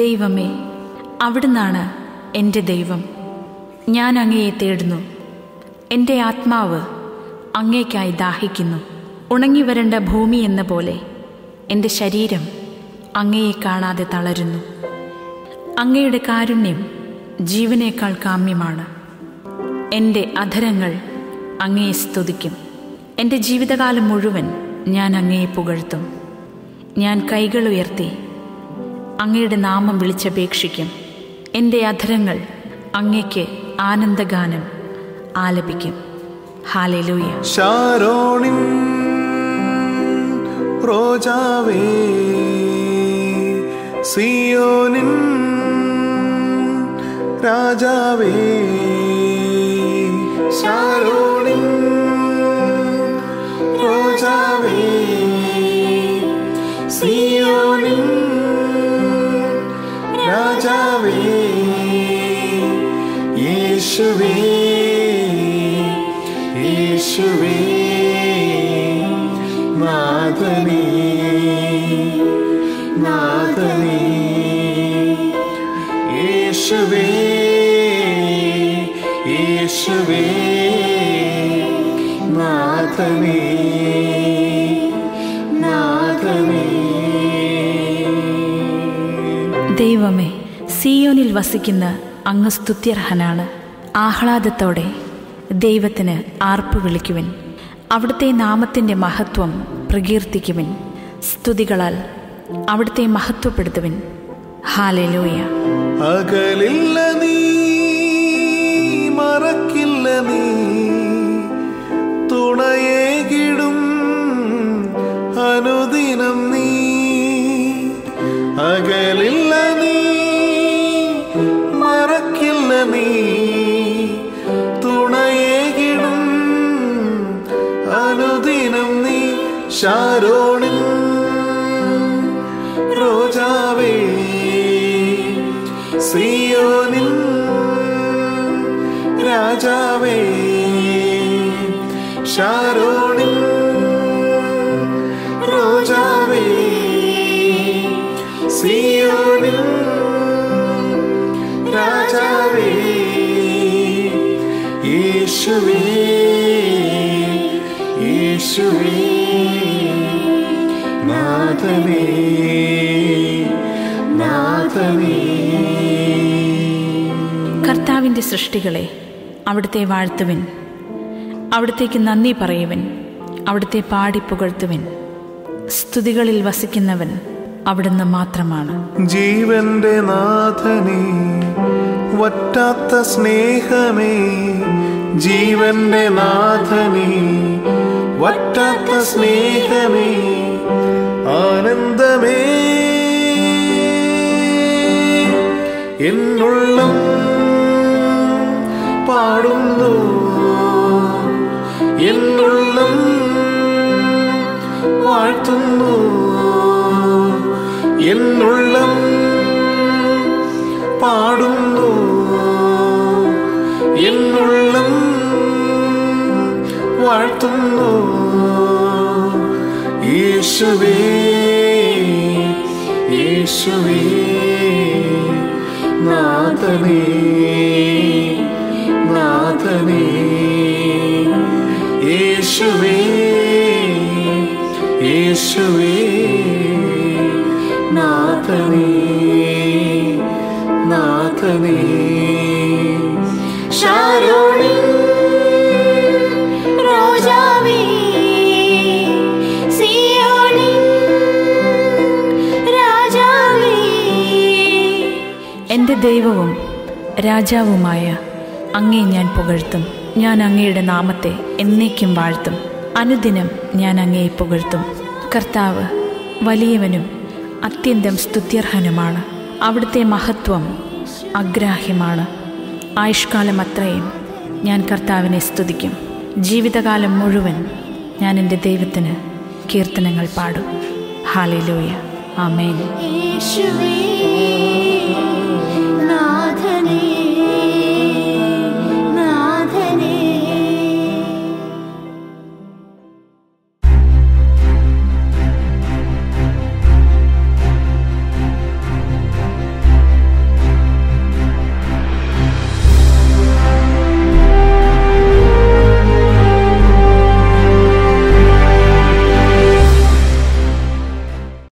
ദൈവമേ അവിടുന്നാണ് എൻ്റെ ദൈവം ഞാൻ അങ്ങയെ തേടുന്നു എൻ്റെ ആത്മാവ് അങ്ങേക്കായി ദാഹിക്കുന്നു ഉണങ്ങി വരേണ്ട ഭൂമി എന്ന പോലെ എൻ്റെ ശരീരം അങ്ങയെ കാണാതെ തളരുന്നു അങ്ങയുടെ കാരുണ്യം ജീവനേക്കാൾ കാമ്യമാണ് എൻ്റെ അധരങ്ങൾ അങ്ങയെ സ്തുതിക്കും എൻ്റെ ജീവിതകാലം മുഴുവൻ ഞാൻ അങ്ങയെ പുകഴ്ത്തും ഞാൻ കൈകൾ ഉയർത്തി അങ്ങയുടെ നാമം വിളിച്ചപേക്ഷിക്കും എൻ്റെ അധരങ്ങൾ അങ്ങയ്ക്ക് ആനന്ദഗാനം ആലപിക്കും ഹാലലൂയ ഷാരോണിൻ റോജാവേ സിയോനിൻ രാജാവേ ഷാരോണിൻ റോജാവേ സിയോനിൻ രാജാവേ യേശുവേ യേശുവേ നാഥനേ നാഥനേ യേശുവേ യേശുവേ നാഥനേ നാഥനേ ദൈവമേ സിയോനിൽ വസിക്കുന്ന അങ്ങ് സ്തുത്യർഹനാണ് ആഹ്ലാദത്തോടെ ദൈവത്തിന് ആർപ്പ് വിളിക്കുവിൻ അവിടുത്തെ നാമത്തിൻ്റെ മഹത്വം പ്രകീർത്തിക്കുവിൻ സ്തുതികളാൽ അവിടുത്തെ മഹത്വപ്പെടുത്തുവിൻ ഹാലലൂയ അകലില്ല നീ മറക്കില്ല നീ തുണയേകിടും അനുദിനം നീ അകലില്ല നീ മറക്കില്ല നീ തുണയേകിടും അനുദിനം നീ ഷാരോണിൻ റോജാവേ സിയോനിൽ രാജാവേ ഷാരോണിൽ റോജാവേ സിയോനിൽ രാജാവേ യേശുവേ യേശുവേ നാഥനേ നാഥനേ കർത്താവിൻ്റെ സൃഷ്ടികളെ അവിടുത്തെ വാഴ്ത്തുവിൻ അവിടത്തേക്ക് നന്ദി പറയുവിൻ അവിടുത്തെ പാടി പുകഴ്ത്തുവിൻ സ്തുതികളിൽ വസിക്കുന്നവൻ അവിടുന്ന് മാത്രമാണ് ജീവന്റെ നാഥനേ വറ്റാത്ത സ്നേഹമേ ജീവന്റെ നാഥനേ വറ്റാത്ത സ്നേഹമേ ആനന്ദമേ എന്നുള്ളം പാടുന്നു എന്നുള്ളം വാഴ്ത്തുന്നു എന്നുള്ളം പാടുന്നു എന്നുള്ളം വാഴ്ത്തുന്നു യേശുവേ യേശുവേ നാഥനേ നാഥനേ യേശുവേ യേശുവേ നാഥനേ നാഥനേ ഷാരോണിൻ റോജാവേ സിയോനിൻ രാജാവേ എൻ്റെ ദൈവവും രാജാവുമായ അങ്ങേ ഞാൻ പുകഴ്ത്തും ഞാൻ അങ്ങയുടെ നാമത്തെ എന്നേക്കും വാഴ്ത്തും അനുദിനം ഞാൻ അങ്ങയെ പുകഴ്ത്തും കർത്താവ് വലിയവനും അത്യന്തം സ്തുത്യർഹനുമാണ് അവിടുത്തെ മഹത്വം അഗ്രാഹ്യമാണ് ആയുഷ്കാലം അത്രയും ഞാൻ കർത്താവിനെ സ്തുതിക്കും ജീവിതകാലം മുഴുവൻ ഞാൻ എൻ്റെ ദൈവത്തിന് കീർത്തനങ്ങൾ പാടും ഹാലലൂയ ആമേൻ യേശുവേ